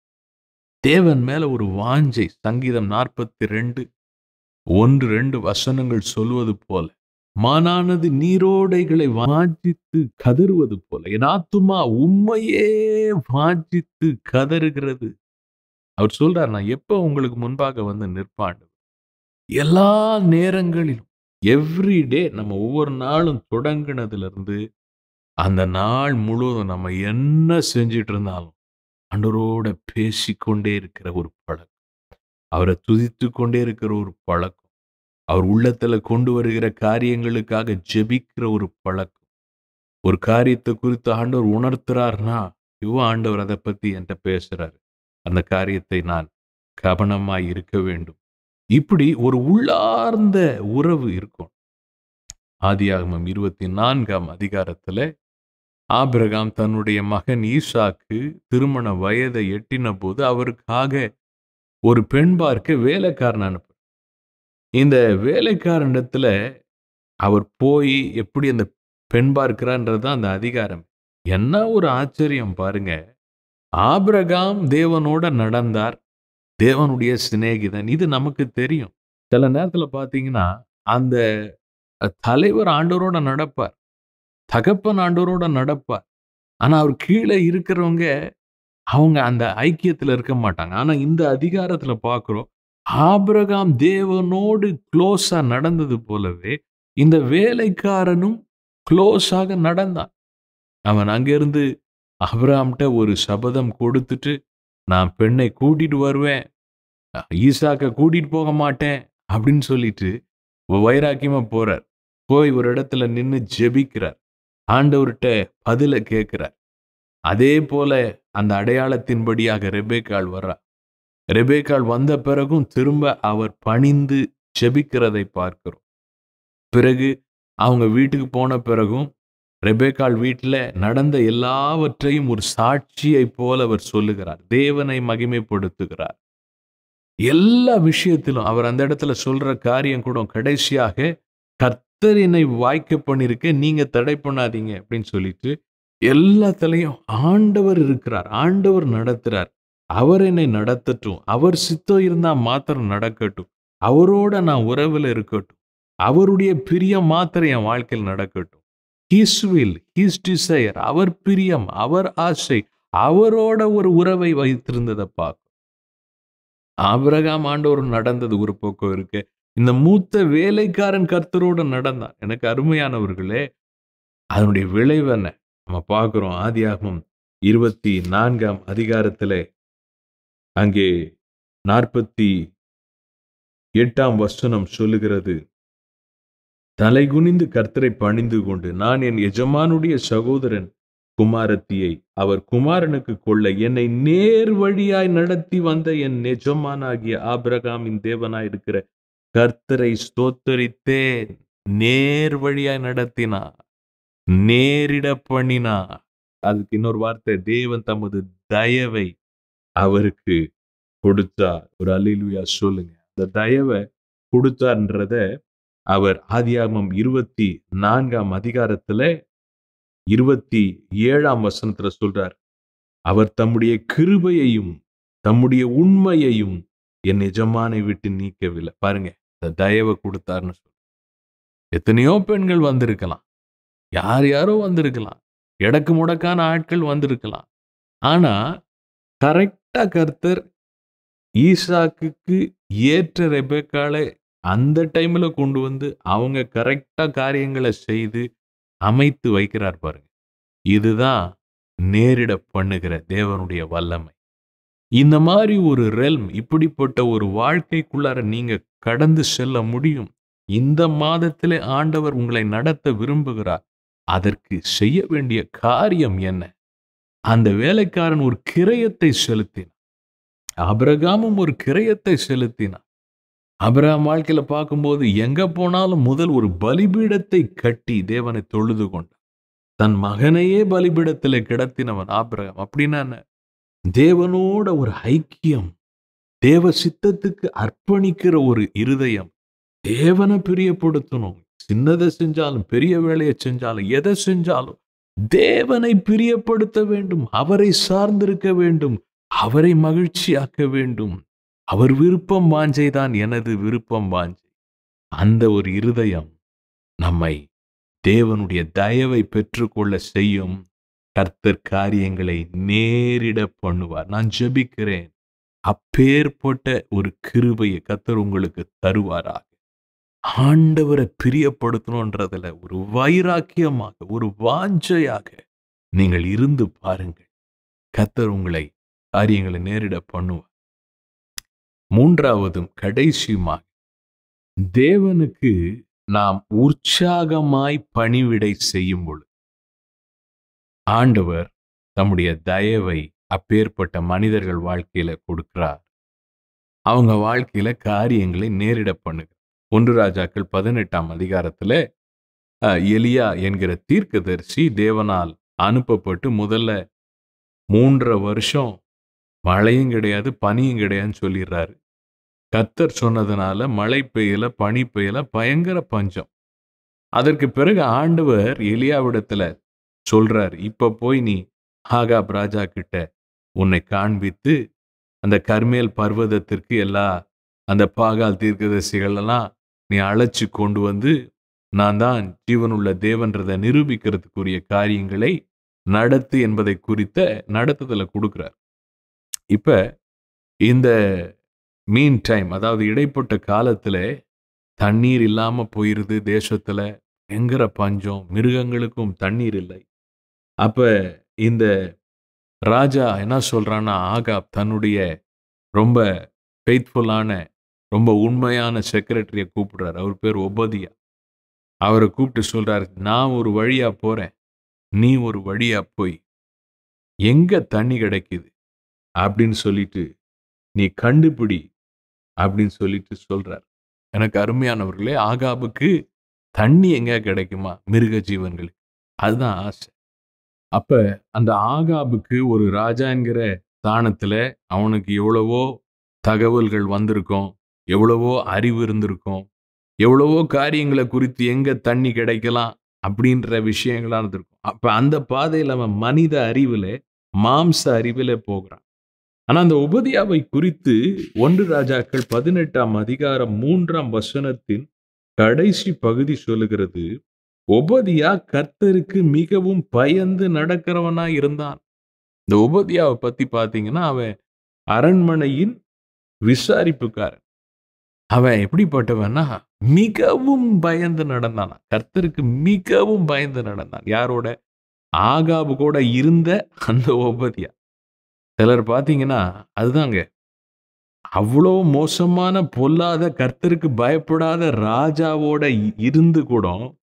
தேவன் மேல ஒரு வாஞ்சை சங்கீதம் நாற்பத்தி ரெண்டு ஒன்று ரெண்டு வசனங்கள் சொல்வது போல மானானது நீரோடைகளை வாஞ்சித்து கதறுவது போல என் ஆத்துமா உண்மையே வாஞ்சித்து கதறுகிறது அவர் சொல்றார் நான் எப்ப உங்களுக்கு முன்பாக வந்து நிற்பாண்டு எல்லா நேரங்களிலும் எவ்ரி டே நம்ம ஒவ்வொரு நாளும் தொடங்கினதுல இருந்து அந்த நாள் முழுவதும் நம்ம என்ன செஞ்சிட்டு இருந்தாலும் ஆண்டவரோட பேசிக்கொண்டே இருக்கிற ஒரு பழக்கம் அவரை துதித்து கொண்டே இருக்கிற ஒரு பழக்கம் அவர் உள்ளத்துல கொண்டு வருகிற காரியங்களுக்காக ஜெபிக்கிற ஒரு பழக்கம் ஒரு காரியத்தை குறித்து ஆண்டவர் உணர்த்துறாருன்னா இவ ஆண்டவர் அதை பத்தி என்கிட்ட பேசுறாரு அந்த காரியத்தை நான் கவனமாய் இருக்க வேண்டும் இப்படி ஒரு உள்ளார்ந்த உறவு இருக்கும் ஆதியாகமம் இருபத்தி நான்காம் அதிகாரத்துல ஆபிரகாம் தன்னுடைய மகன் ஈசாக்கு திருமண வயதை எட்டின போது அவருக்காக ஒரு பெண் பார்க்க வேலைக்காரன் அனுப்பு இந்த வேலைக்காரனிடத்துல அவர் போய் எப்படி அந்த பெண் பார்க்கிறான்றது தான் அந்த அதிகாரம் என்ன ஒரு ஆச்சரியம் பாருங்க ஆபிரகாம் தேவனோட நடந்தார் தேவனுடைய சிநேகிதன் இது நமக்கு தெரியும் சில நேரத்துல பாத்தீங்கன்னா அந்த தலைவர் ஆண்டவரோட நடப்பார் தகப்பன் ஆண்டவரோட நடப்பார் ஆனா அவர் கீழே இருக்கிறவங்க அவங்க அந்த ஐக்கியத்துல இருக்க மாட்டாங்க ஆனா இந்த அதிகாரத்துல பார்க்கிறோம் ஆபிரகாம் தேவனோடு க்ளோஸா நடந்தது போலவே இந்த வேலைக்காரனும் க்ளோஸாக நடந்தான் அவன் அங்கிருந்து அபிரகாம்கிட்ட ஒரு சபதம் கொடுத்துட்டு நான் பெண்ணை கூட்டிட்டு வருவேன் ஈசாக்க கூட்டிட்டு போக மாட்டேன் அப்படின்னு சொல்லிட்டு வைராக்கியமா போறார் போய் ஒரு இடத்துல நின்று ஜெபிக்கிறார் ஆண்டவர்கிட்ட பதில கேட்கிறார் அதே போல அந்த அடையாளத்தின்படியாக ரெபேக்காள் வர்றா ரெபேக்காள் வந்த பிறகும் திரும்ப அவர் பணிந்து ஜெபிக்கிறதை பார்க்கிறோம் பிறகு அவங்க வீட்டுக்கு போன பிறகும் ரெபேக்காள் வீட்டில் நடந்த எல்லாவற்றையும் ஒரு சாட்சியை போல அவர் சொல்லுகிறார் தேவனை மகிமைப்படுத்துகிறார் எல்லா விஷயத்திலும் அவர் அந்த இடத்துல சொல்ற காரியம் கூட கடைசியாக கர்த்தர் என்னை வாய்க்க பண்ணிருக்க நீங்க தடை பண்ணாதீங்க அப்படின்னு சொல்லிட்டு எல்லாத்துலயும் ஆண்டவர் இருக்கிறார் ஆண்டவர் நடத்துறார் அவர் என்னை நடத்தட்டும் அவர் சித்தம் இருந்தா மாத்திரம் நடக்கட்டும் அவரோட நான் உறவுல இருக்கட்டும் அவருடைய பிரியம் மாத்திரம் என் வாழ்க்கையில் நடக்கட்டும் ஹிஸ் வில் ஹிஸ் டிசையர் அவர் பிரியம் அவர் ஆசை அவரோட ஒரு உறவை வைத்திருந்ததை பார்க்கும் ஆபிரகாம் ஆண்டவர் நடந்தது ஒரு பக்கம் இருக்கு இந்த மூத்த வேலைக்காரன் கர்த்தரோட நடந்தான் எனக்கு அருமையானவர்களே அதனுடைய விளைவு என்ன நம்ம பார்க்கிறோம் ஆதியாகமம் இருபத்தி நான்காம் அதிகாரத்திலே அங்கே நாற்பத்தி எட்டாம் வசனம் சொல்லுகிறது தலைகுனிந்து கர்த்தரை பணிந்து கொண்டு நான் என் எஜமானுடைய சகோதரன் குமாரத்தியை அவர் குமாரனுக்கு கொள்ள என்னை நேர் வழியாய் நடத்தி வந்த என் எஜமானாகிய ஆபிரகாமின் தேவனாய் இருக்கிற கர்த்தரை ஸ்தோத்தரித்தேன் நேர் வழியாய் நடத்தினார் நேரிட பண்ணினார் அதுக்கு இன்னொரு வார்த்தை தேவன் தமது தயவை அவருக்கு கொடுத்தார் ஒரு அல்லேலூயா சொல்லுங்க அந்த தயவை கொடுத்தார்ன்றத அவர் ஆதியாகமம் இருபத்தி நான்காம் அதிகாரத்துல இருபத்தி ஏழாம் வசனத்துல சொல்றார் அவர் தம்முடைய கிருபையையும் தம்முடைய உண்மையையும் என் எஜமானை விட்டு நீக்கவில்லை பாருங்க இந்த தயவை கொடுத்தாருன்னு சொல்ற எத்தனையோ பெண்கள் வந்திருக்கலாம் யார் யாரோ வந்திருக்கலாம் எடக்கு முடக்கான ஆட்கள் வந்திருக்கலாம் ஆனா கரெக்டா கர்த்தர் ஈசாக்குக்கு ஏற்ற ரெபேக்காலை அந்த டைம்ல கொண்டு வந்து அவங்க கரெக்டா காரியங்களை செய்து அமைத்து வைக்கிறார் பாருங்க இதுதான் நேரிட பண்ணுகிற தேவனுடைய வல்லமை இந்த மாதிரி ஒரு ரெல்ம் இப்படிப்பட்ட ஒரு வாழ்க்கைக்குள்ளார நீங்க கடந்து செல்ல முடியும் இந்த மாதத்திலே ஆண்டவர் உங்களை நடத்த விரும்புகிறார் அதற்கு செய்ய வேண்டிய காரியம் என்ன அந்த வேலைக்காரன் ஒரு கிரயத்தை செலுத்தினான் அபிரகாமும் ஒரு கிரயத்தை செலுத்தினான் அபிரகாம் வாழ்க்கையில பார்க்கும்போது எங்க போனாலும் முதல் ஒரு பலிபீடத்தை கட்டி தேவனை தொழுது கொண்டான் தன் மகனையே பலிபீடத்தில் கிடத்தினவன் ஆபிரகாம் அப்படின்னா என்ன தேவனோட ஒரு ஐக்கியம் தேவ சித்தத்துக்கு அர்ப்பணிக்கிற ஒரு இருதயம் தேவனை பிரியப்படுத்தணும் சின்னதை செஞ்சாலும் பெரிய வேலையை செஞ்சாலும் எதை செஞ்சாலும் தேவனை பிரியப்படுத்த வேண்டும் அவரை சார்ந்திருக்க வேண்டும் அவரை மகிழ்ச்சியாக்க வேண்டும் அவர் விருப்பம் வாஞ்சைதான் எனது விருப்பம் வாஞ்சை அந்த ஒரு இருதயம் நம்மை தேவனுடைய தயவை பெற்றுக்கொள்ள செய்யும் கர்த்தர் காரியங்களை நேரிட பண்ணுவார் நான் ஜெபிக்கிறேன் அப்பேற்பட்ட ஒரு கிருபையை கர்த்தர் உங்களுக்கு தருவாராக ஆண்டவரை பிரியப்படுத்தணுன்றதுல ஒரு வைராக்கியமாக ஒரு வாஞ்சையாக நீங்கள் இருந்து பாருங்கள் கர்த்தர் உங்களை காரியங்களை நேரிட பண்ணுவார் மூன்றாவதும் கடைசியுமாக தேவனுக்கு நாம் உற்சாகமாய் பணிவிடை செய்யும் பொழுது ஆண்டவர் தம்முடைய தயவை அப்பேற்பட்ட மனிதர்கள் வாழ்க்கையில கொடுக்கிறார் அவங்க வாழ்க்கையில காரியங்களை நேரிட பண்ணுகிறார் ஒன்று ராஜாக்கள் பதினெட்டாம் அதிகாரத்துல அஹ், எலியா என்கிற தீர்க்கதரிசி தேவனால் அனுப்பப்பட்டு முதல்ல மூன்றரை வருஷம் மழையும் கிடையாது பனியும் கிடையாதுன்னு சொல்லிடுறாரு கத்தர் சொன்னதுனால மழை பெய்யல பனி பெய்யல பயங்கர பஞ்சம் அதற்கு பிறகு ஆண்டவர் எலியாவிடத்துல சொல்றார் இப்ப போய் நீ ஆகாப் ராஜா கிட்ட உன்னை காண்பித்து அந்த கர்மேல் பர்வதத்திற்கு எல்லா அந்த பாகால் தீர்க்கதரிசிகள் எல்லாம் நீ அழைச்சு கொண்டு வந்து நான் தான் ஜீவனுள்ள தேவன்றதை நிரூபிக்கிறதுக்குரிய காரியங்களை நடத்து என்பதை குறித்த நடத்துதலை கொடுக்கிறார் இப்ப இந்த மீன் டைம் அதாவது இடைப்பட்ட காலத்துல தண்ணீர் இல்லாம போயிருது தேசத்துல பயங்கர பஞ்சம் மிருகங்களுக்கும் தண்ணீர் இல்லை அப்ப இந்த ராஜா என்ன சொல்றான்னா ஆகாப் தன்னுடைய ரொம்ப ஃபெய்த்ஃபுல்லான ரொம்ப உண்மையான செக்ரட்டரியை கூப்பிடுறாரு அவர் பேர் ஒபதியா அவரை கூப்பிட்டு சொல்றாரு நான் ஒரு வழியா போறேன் நீ ஒரு வழியா போய் எங்க தண்ணி கிடைக்குது அப்படின்னு சொல்லிட்டு நீ கண்டுபிடி அப்படின்னு சொல்லிட்டு சொல்றார் எனக்கு அருமையானவர்களே ஆகாபுக்கு தண்ணி எங்க கிடைக்குமா மிருக ஜீவன்களுக்கு அதுதான் ஆசை அப்ப அந்த ஆகாபுக்கு ஒரு ராஜாங்கிற ஸ்தானத்துல அவனுக்கு எவ்வளவோ தகவல்கள் வந்திருக்கும் எவ்வளவோ அறிவு இருந்திருக்கும் எவ்வளவோ காரியங்களை குறித்து எங்க தண்ணி கிடைக்கலாம் அப்படின்ற விஷயங்களா இருந்திருக்கும் அப்ப அந்த பாதையில் அவன் மனித அறிவுல மாம்ச அறிவில போகிறான் ஆனா அந்த உபதியாவை குறித்து ஒன்று ராஜாக்கள் பதினெட்டாம் அதிகாரம் மூன்றாம் வசனத்தின் கடைசி பகுதி சொல்லுகிறது உபதியா கர்த்தருக்கு மிகவும் பயந்து நடக்கிறவனா இருந்தான் இந்த உபதியாவை பத்தி பாத்தீங்கன்னா அவன் அரண்மனையின் விசாரிப்புக்காரன் அவன் எப்படிப்பட்டவன்னா மிகவும் பயந்து நடந்தான் கர்த்தருக்கு மிகவும் பயந்து நடந்தான் யாரோட ஆகாபு கூட இருந்த அந்த உபதியா சிலர் பார்த்தீங்கன்னா அதுதாங்க அவ்வளோ மோசமான பொல்லாத கர்த்தருக்கு பயப்படாத ராஜாவோட இருந்து கூட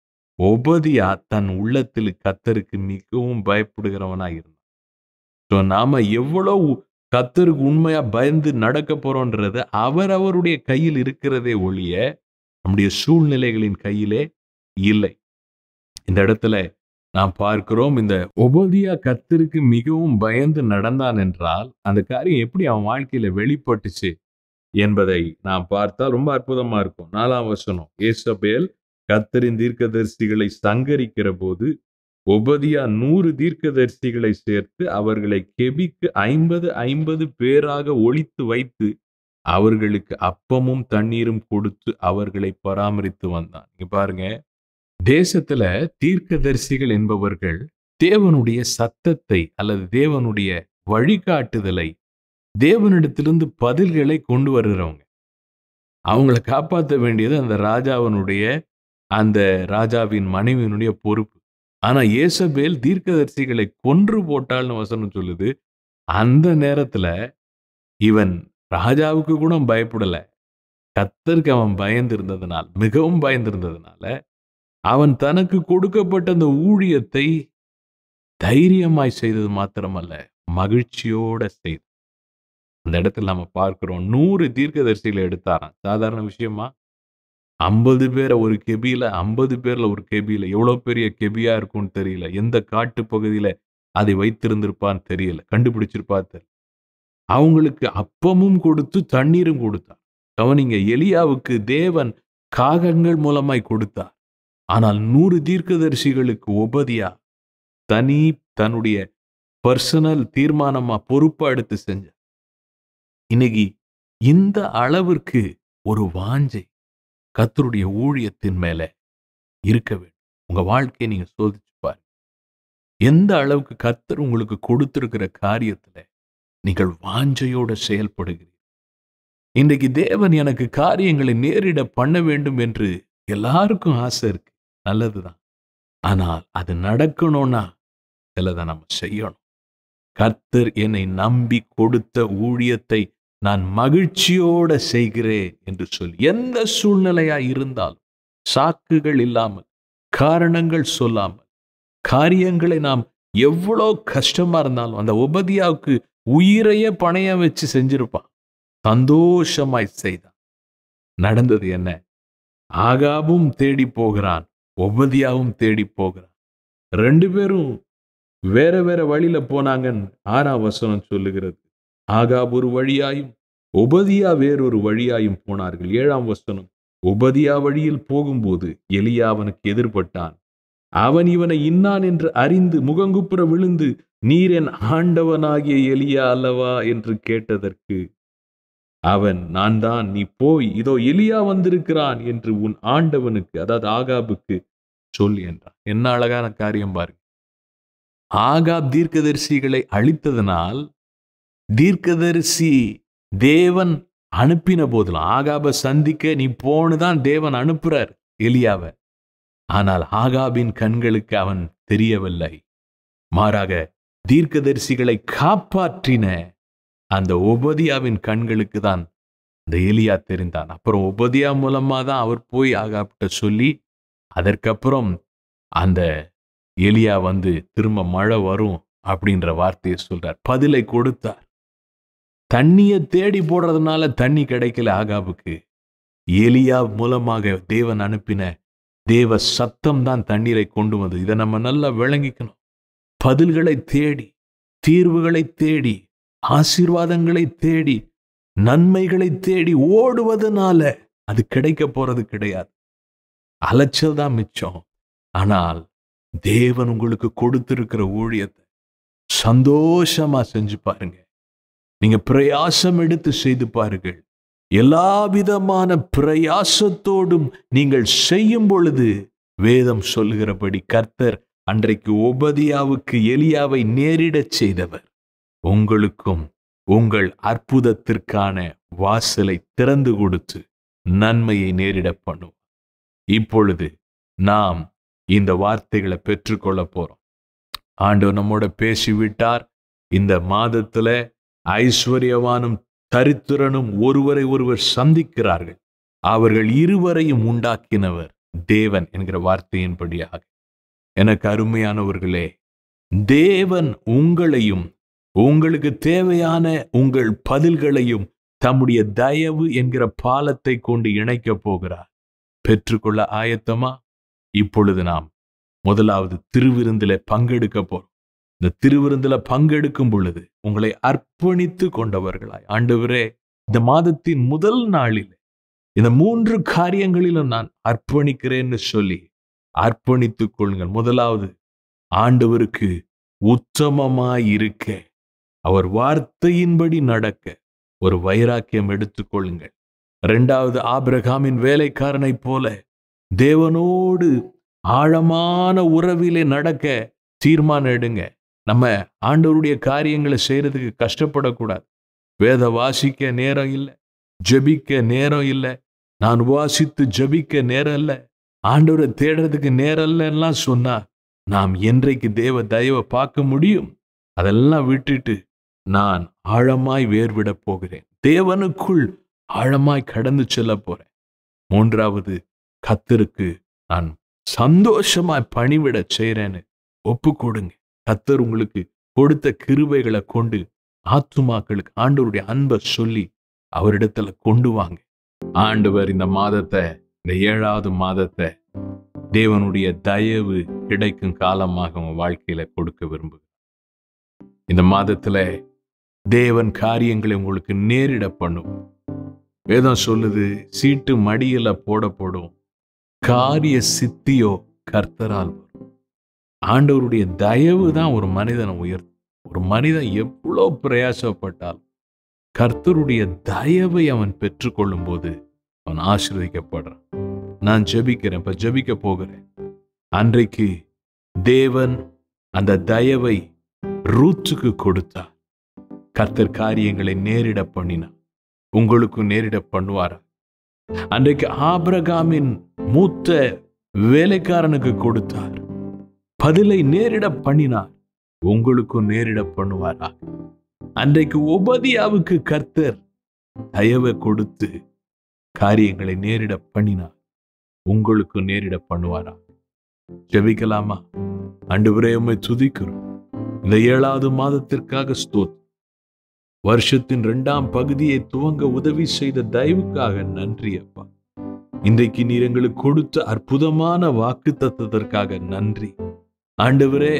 ஒபதியா தன் உள்ளத்தில் கர்த்தருக்கு மிகவும் பயப்படுகிறவனா இருந்தான் ஸோ நாம எவ்வளவு கர்த்தருக்கு உண்மையா பயந்து நடக்க போறோன்றது அவர் அவருடைய கையில் இருக்கிறதே ஒழிய நம்முடைய சூழ்நிலைகளின் கையிலே இல்லை இந்த இடத்துல நாம் பார்க்கிறோம் இந்த ஒபதியா கர்த்தருக்கு மிகவும் பயந்து நடந்தான் என்றால் அந்த காரியம் எப்படி அவன் வாழ்க்கையில வெளிப்பட்டுச்சு என்பதை நாம் பார்த்தால் ரொம்ப அற்புதமா இருக்கும் நாலாம் வசனம் ஏசபேல் கர்த்தரின் தீர்க்கதரிசிகளை சங்கரிக்கிற போது ஒபதியா நூறு தீர்க்கதரிசிகளை சேர்த்து அவர்களை கெபிக்கு ஐம்பது ஐம்பது பேராக ஒழித்து வைத்து அவர்களுக்கு அப்பமும் தண்ணீரும் கொடுத்து அவர்களை பராமரித்து வந்தான் இங்க பாருங்க தேசத்துல தீர்க்கதரிசிகள் என்பவர்கள் தேவனுடைய சத்தத்தை அல்லது தேவனுடைய வழிகாட்டுதலை தேவனிடத்திலிருந்து பதில்களை கொண்டு வருகிறவங்க அவங்கள காப்பாற்ற வேண்டியது அந்த ராஜாவினுடைய அந்த ராஜாவின் மனைவியினுடைய பொறுப்பு ஆனா ஏசபேல் தீர்க்கதரிசிகளை கொன்று போட்டாள்னு வசனம் சொல்லுது அந்த நேரத்துல இவன் ராஜாவுக்கு கூட பயப்படல கத்தருக்கு அவன் பயந்திருந்ததுனால் மிகவும் பயந்திருந்ததுனால அவன் தனக்கு கொடுக்கப்பட்ட அந்த ஊழியத்தை தைரியமாய் செய்தது மாத்திரமல்ல மகிழ்ச்சியோட செய்து அந்த இடத்துல நம்ம பார்க்கிறோம் நூறு தீர்க்கதரிசிகளை எடுத்தாராம் சாதாரண விஷயமா ஐம்பது பேரை ஒரு கெபியில ஐம்பது பேர்ல ஒரு கெபியில எவ்வளவு பெரிய கெபியா இருக்கும்னு தெரியல எந்த காட்டு பகுதியில அதை வைத்திருந்திருப்பான்னு தெரியல கண்டுபிடிச்சிருப்பா தெரியல அவங்களுக்கு அப்பமும் கொடுத்து தண்ணீரும் கொடுத்தார் கவனிங்க எலியாவுக்கு தேவன் காகங்கள் மூலமாய் கொடுத்தார் ஆனால் நூறு தீர்க்கதரிசிகளுக்கு உபதியா தனி தன்னுடைய பர்சனல் தீர்மானமா பொறுப்பா எடுத்து செஞ்ச இன்னைக்கு இந்த அளவிற்கு ஒரு வாஞ்சை கத்தருடைய ஊழியத்தின் மேல இருக்க வேண்டும் உங்க வாழ்க்கையை நீங்க சோதிச்சு பாருங்க எந்த அளவுக்கு கத்தர் உங்களுக்கு கொடுத்திருக்கிற காரியத்துல நீங்கள் வாஞ்சையோட செயல்படுகிறீர்கள் இன்றைக்கு தேவன் எனக்கு காரியங்களை நேரிட பண்ண வேண்டும் என்று எல்லாருக்கும் ஆசை இருக்கு நல்லதுதான் ஆனால் அது நடக்கணும்னா சிலதை நம்ம செய்யணும் கர்த்தர் என்னை நம்பி கொடுத்த ஊழியத்தை நான் மகிழ்ச்சியோட செய்கிறேன் என்று சொல்லி எந்த சூழ்நிலையா இருந்தாலும் சாக்குகள் இல்லாமல் காரணங்கள் சொல்லாமல் காரியங்களை நாம் எவ்வளோ கஷ்டமா இருந்தாலும் அந்த உபதியாவுக்கு உயிரையே பணைய வச்சு செஞ்சிருப்பான் சந்தோஷமாய் செய்தான் நடந்தது என்ன ஆகாவும் தேடி போகிறான் ஒபதியாவும் தேடி போகிறான் ரெண்டு பேரும் வேற வேற வழியில போனாங்கன்னு ஆறாம் வசனம் சொல்லுகிறது ஆகாப் ஒரு வழியாயும் உபதியா வேறொரு வழியாயும் போனார்கள் ஏழாம் வசனம் உபதியா வழியில் போகும்போது எலியா அவனுக்கு எதிர்பட்டான் அவன் இவனை இன்னான் என்று அறிந்து முகங்குப்புற விழுந்து நீர் என் ஆண்டவனாகிய எலியா அல்லவா என்று கேட்டதற்கு அவன் நான் தான் நீ போய் இதோ எலியா வந்திருக்கிறான் என்று உன் ஆண்டவனுக்கு அதாவது ஆகாபுக்கு சொல் என்றான் என்ன அழகான காரியம் பாருங்க ஆகாப் தீர்க்கதரிசிகளை அழித்ததனால் தீர்க்கதரிசி தேவன் அனுப்பின போதிலும் ஆகாப சந்திக்க நீ போனுதான் தேவன் அனுப்புறார் எலியாவை ஆனால் ஆகாபின் கண்களுக்கு அவன் தெரியவில்லை மாறாக தீர்க்கதரிசிகளை காப்பாற்றின அந்த உபதியாவின் கண்களுக்கு தான் அந்த எலியா தெரிந்தான் அப்புறம் உபதியா மூலமா தான் அவர் போய் ஆகாப்கிட்ட சொல்லி அதற்கப்புறம் அந்த எலியா வந்து திரும்ப மழை வரும் அப்படின்ற வார்த்தையை சொல்றார் பதிலை கொடுத்தார் தண்ணியை தேடி போடுறதுனால தண்ணி கிடைக்கல ஆகாபுக்கு எலியா மூலமாக தேவன் அனுப்பின தேவ சத்தம் தான் தண்ணீரை கொண்டு வந்தது இதை நம்ம நல்லா விளங்கிக்கணும் பதில்களை தேடி தீர்வுகளை தேடி ஆசீர்வாதங்களை தேடி நன்மைகளை தேடி ஓடுவதனால அது கிடைக்க போறது கிடையாது அலைச்சல் தான் மிச்சம் ஆனால் தேவன் உங்களுக்கு கொடுத்திருக்கிற ஊழியத்தை சந்தோஷமா செஞ்சு பாருங்க நீங்க பிரயாசம் எடுத்து செய்து பாருங்கள் எல்லா விதமான பிரயாசத்தோடும் நீங்கள் செய்யும் பொழுது வேதம் சொல்லுகிறபடி கர்த்தர் அன்றைக்கு ஒபதியாவுக்கு எலியாவை நேரிடச் செய்தவர் உங்களுக்கும் உங்கள் அற்புதத்திற்கான வாசலை திறந்து கொடுத்து நன்மையை நேரிட பண்ணும் இப்பொழுது நாம் இந்த வார்த்தைகளை பெற்றுக்கொள்ள போறோம் ஆண்டவர் நம்மோட பேசிவிட்டார் இந்த மாதத்துல ஐஸ்வர்யவானும் தரித்திரனும் ஒருவரை ஒருவர் சந்திக்கிறார்கள் அவர்கள் இருவரையும் உண்டாக்கினவர் தேவன் என்கிற வார்த்தையின்படியாக எனக்கு அருமையானவர்களே தேவன் உங்களையும் உங்களுக்கு தேவையான உங்கள் பதில்களையும் தம்முடைய தயவு என்கிற பாலத்தை கொண்டு இணைக்கப் போகிறார் பெற்றுக்கொள்ள ஆயத்தமா இப்பொழுது நாம் முதலாவது திருவிருந்தில பங்கெடுக்க போறோம் இந்த திருவிருந்தில பங்கெடுக்கும் பொழுது உங்களை அர்ப்பணித்து கொண்டவர்களாய் ஆண்டவரே இந்த மாதத்தின் முதல் நாளில் இந்த மூன்று காரியங்களிலும் நான் அர்ப்பணிக்கிறேன்னு சொல்லி அர்ப்பணித்துக் கொள்ளுங்கள் முதலாவது ஆண்டவருக்கு உத்தமமாய் இருக்க அவர் வார்த்தையின்படி நடக்க ஒரு வைராக்கியம் எடுத்துக்கொள்ளுங்கள் இரண்டாவது ஆபிரகாமின் வேலைக்காரனைப் போல தேவனோடு ஆழமான உறவிலே நடக்க தீர்மானம் எடுங்க நம்ம ஆண்டவருடைய காரியங்களை செய்யறதுக்கு கஷ்டப்படக்கூடாது வேத வாசிக்க நேரம் இல்லை ஜெபிக்க நேரம் இல்லை நான் வாசித்து ஜெபிக்க நேரம் இல்லை ஆண்டவரை தேடுறதுக்கு நேரம் இல்லைன்னா சொன்னா நாம் என்றைக்கு தேவ தயவை பார்க்க முடியும் அதெல்லாம் விட்டுட்டு நான் ஆழமாய் வேர்விடப் போகிறேன் தேவனுக்குள் ஆழமாய் கடந்து செல்ல போறேன் மூன்றாவது கத்தருக்கு நான் சந்தோஷமாய் பணிவிட செய்யறேன்னு ஒப்பு கொடுங்க கத்தர் உங்களுக்கு கொடுத்த கிருபைகளை கொண்டு ஆத்துமாக்களுக்கு ஆண்டவருடைய அன்பை சொல்லி அவரிடத்துல கொண்டு வாங்க ஆண்டவர் இந்த மாதத்தை இந்த ஏழாவது மாதத்தை தேவனுடைய தயவு கிடைக்கும் காலமாக உங்க வாழ்க்கையில கொடுக்க விரும்புகிறார் இந்த மாதத்துல தேவன் காரியங்களை உங்களுக்கு நேரிட பண்ணும் வேதம் சொல்லுது சீட்டு மடியில போடப்படும் காரிய சித்தியோ கர்த்தரால் வரும் ஆண்டவருடைய தயவு தான் ஒரு மனிதனை உயர்த்தும் ஒரு மனிதன் எவ்வளோ பிரயாசப்பட்டால் கர்த்தருடைய தயவை அவன் பெற்றுக்கொள்ளும் போது அவன் ஆசீர்வதிக்கப்படுறான் நான் ஜெபிக்கிறேன் இப்ப ஜெபிக்க போகிறேன் அன்றைக்கு தேவன் அந்த தயவை ரூத்துக்கு கொடுத்தார் கர்த்தர் காரியங்களை நேரிட பண்ணினார் உங்களுக்கும் நேரிட பண்ணுவாரா அன்றைக்கு ஆபிரகாமின் மூத்த வேலைக்காரனுக்கு கொடுத்தார் பதிலை நேரிட பண்ணினார் உங்களுக்கும் நேரிட பண்ணுவாரா அன்றைக்கு உபதியாவுக்கு கர்த்தர் தயவை கொடுத்து காரியங்களை நேரிட பண்ணினார் உங்களுக்கு நேரிட பண்ணுவாரா ஜெபிக்கலாமா அண்டு உம்மை துதிக்கிறோம் இந்த ஏழாவது மாதத்திற்காக ஸ்தோத் வருஷத்தின் இரண்டாம் பகுதியை துவங்க உதவி செய்த தயவுக்காக நன்றி அப்பா இன்றைக்கு நீர் எங்களுக்கு கொடுத்த அற்புதமான வாக்கு தத்துவதற்காக நன்றி ஆண்டவரே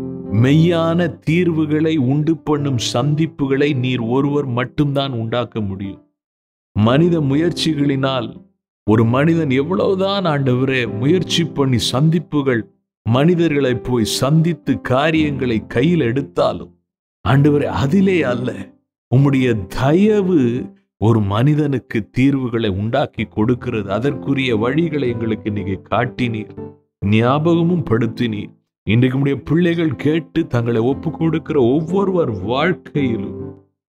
மெய்யான தீர்வுகளை உண்டு பண்ணும் சந்திப்புகளை நீர் ஒருவர் மட்டும்தான் உண்டாக்க முடியும் மனித முயற்சிகளினால் ஒரு மனிதன் எவ்வளவுதான் ஆண்டவரே முயற்சி பண்ணி சந்திப்புகள் மனிதர்களை போய் சந்தித்து காரியங்களை கையில் எடுத்தாலும் ஆண்டவரே அதிலே அல்ல உம்முடைய தயவு ஒரு மனிதனுக்கு தீர்வுகளை உண்டாக்கி கொடுக்கிறது அதற்குரிய வழிகளை எங்களுக்கு நீங்க காட்டினீர் ஞாபகமும் படுத்தினீர் இன்றைக்கு உடைய பிள்ளைகள் கேட்டு தங்களை ஒப்பு கொடுக்கிற ஒவ்வொருவர் வாழ்க்கையிலும்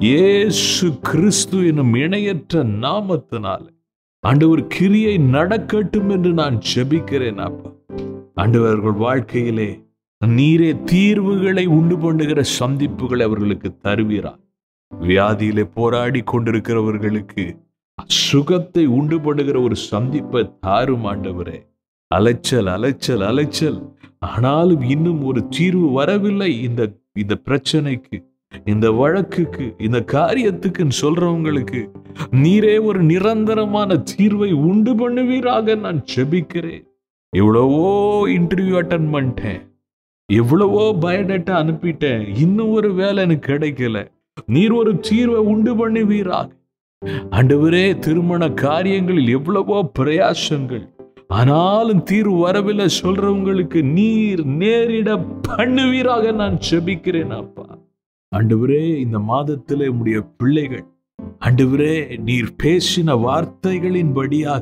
இயேசு கிறிஸ்து என்னும் இணையற்ற நாமத்தினால ஆண்டவர் கிரியை நடக்கட்டும் என்று நான் ஜெபிக்கிறேன் அப்பா ஆண்டவர்கள் வாழ்க்கையிலே நீரே தீர்வுகளை உண்டு பண்ணுகிற சந்திப்புகளை அவர்களுக்கு தருவீரார் வியாதியிலே போராடி கொண்டிருக்கிறவர்களுக்கு சுகத்தை உண்டு பண்ணுகிற ஒரு சந்திப்பை தாரும் ஆண்டவரே அலைச்சல் அலைச்சல் அலைச்சல் ஆனாலும் இன்னும் ஒரு தீர்வு வரவில்லை இந்த இந்த பிரச்சனைக்கு இந்த வழக்குக்கு இந்த காரியத்துக்குன்னு சொல்றவங்களுக்கு நீரே ஒரு நிரந்தரமான தீர்வை உண்டு பண்ணுவீராக நான் செபிக்கிறேன் எவ்வளவோ இன்டர்வியூ அட்டன் பண்ணிட்டேன் எவ்வளவோ பயோடேட்டா அனுப்பிட்டேன் இன்னும் ஒரு வேலை எனக்கு கிடைக்கல நீர் ஒரு தீர்வை உண்டு பண்ணுவீராக ஆண்டவரே திருமண காரியங்களில் எவ்வளவோ பிரயாசங்கள் ஆனாலும் தீர்வு வரவில்லை சொல்றவங்களுக்கு நீர் நேரிட பண்ணுவீராக நான் செபிக்கிறேன் அப்பா ஆண்டவரே இந்த மாதத்திலே உம்முடைய பிள்ளைகள் ஆண்டவரே நீர் பேசின வார்த்தைகளின்படியாக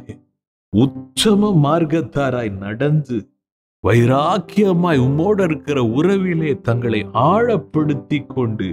உச்சம மார்க்கத்தாராய் நடந்து வைராக்கியமாய் உம்மோடு இருக்கிற உறவிலே தங்களை ஆழப்படுத்தி கொண்டு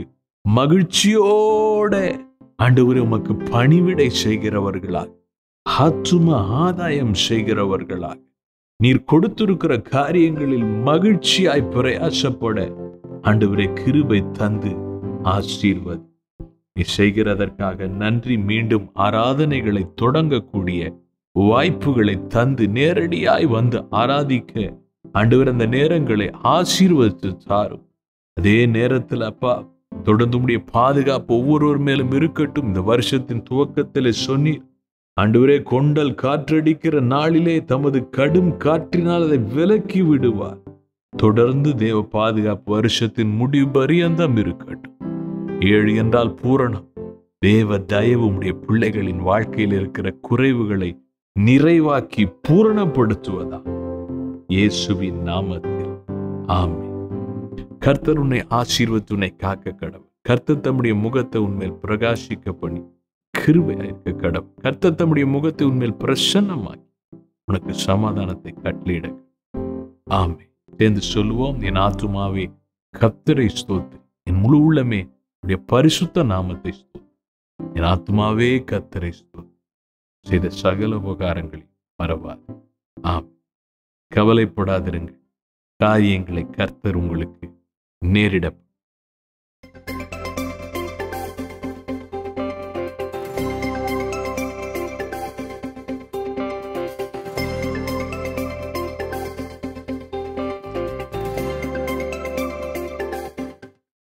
மகிழ்ச்சியோட ஆண்டவரே உமக்கு பணிவிடை செய்கிறவர்களாக ஆத்தும ஆதாயம் செய்கிறவர்களாக நீர் கொடுத்திருக்கிற காரியங்களில் மகிழ்ச்சியாய் பிரயாசப்பட ஆண்டவரே கிருபை தந்து ஆசீர்வது நீ செய்கிறதற்காக நன்றி மீண்டும் ஆராதனைகளை தொடங்கக்கூடிய வாய்ப்புகளை தந்து நேரடியாய் வந்து ஆராதிக்க ஆண்டவர் அந்த நேரங்களை ஆசீர்வதித்து தாரும் அதே நேரத்தில் அப்பா தொடர்ந்து உடைய பாதுகாப்பு ஒவ்வொருவர் மேலும் இருக்கட்டும் இந்த வருஷத்தின் துவக்கத்தில் சொன்னீர் ஆண்டவரே கொண்டல் காற்றடிக்கிற நாளிலே தமது கடும் காற்றினால் அதை விலக்கி விடுவார் தொடர்ந்து தேவ பாதுகாப்பு வருஷத்தின் முடிவு பரியந்தம் இருக்கட்டும் ஏழு என்றால் பூரணம் தேவ தயவு உடைய பிள்ளைகளின் வாழ்க்கையில் இருக்கிற குறைவுகளை நிறைவாக்கி பூரணப்படுத்துவதா இயேசுவின் நாமத்தில் ஆமே கர்த்தர் உன்னை ஆசீர்வத்து உன்னை காக்க கடவுள் கர்த்தர் தம்முடைய முகத்தை உன்மேல் பிரகாசிக்க பண்ணி கிருபையா இருக்க கடவுள் கர்த்தர் தம்முடைய முகத்தை உன்மேல் பிரசன்னமாக்கி உனக்கு சமாதானத்தை கட்டளையிட ஆமே சேர்ந்து சொல்லுவோம் என் ஆத்துமாவே கர்த்தரை ஸ்தோத்து என் முழு உள்ளமே உடைய பரிசுத்த நாமத்தை ஸ்தோத்து என் ஆத்துமாவே கர்த்தரை ஸ்தோத்து செய்த சகல உபகாரங்களை மறவாது ஆம் கவலைப்படாதிருங்கள் காரியங்களை கர்த்தர் உங்களுக்கு நேரிட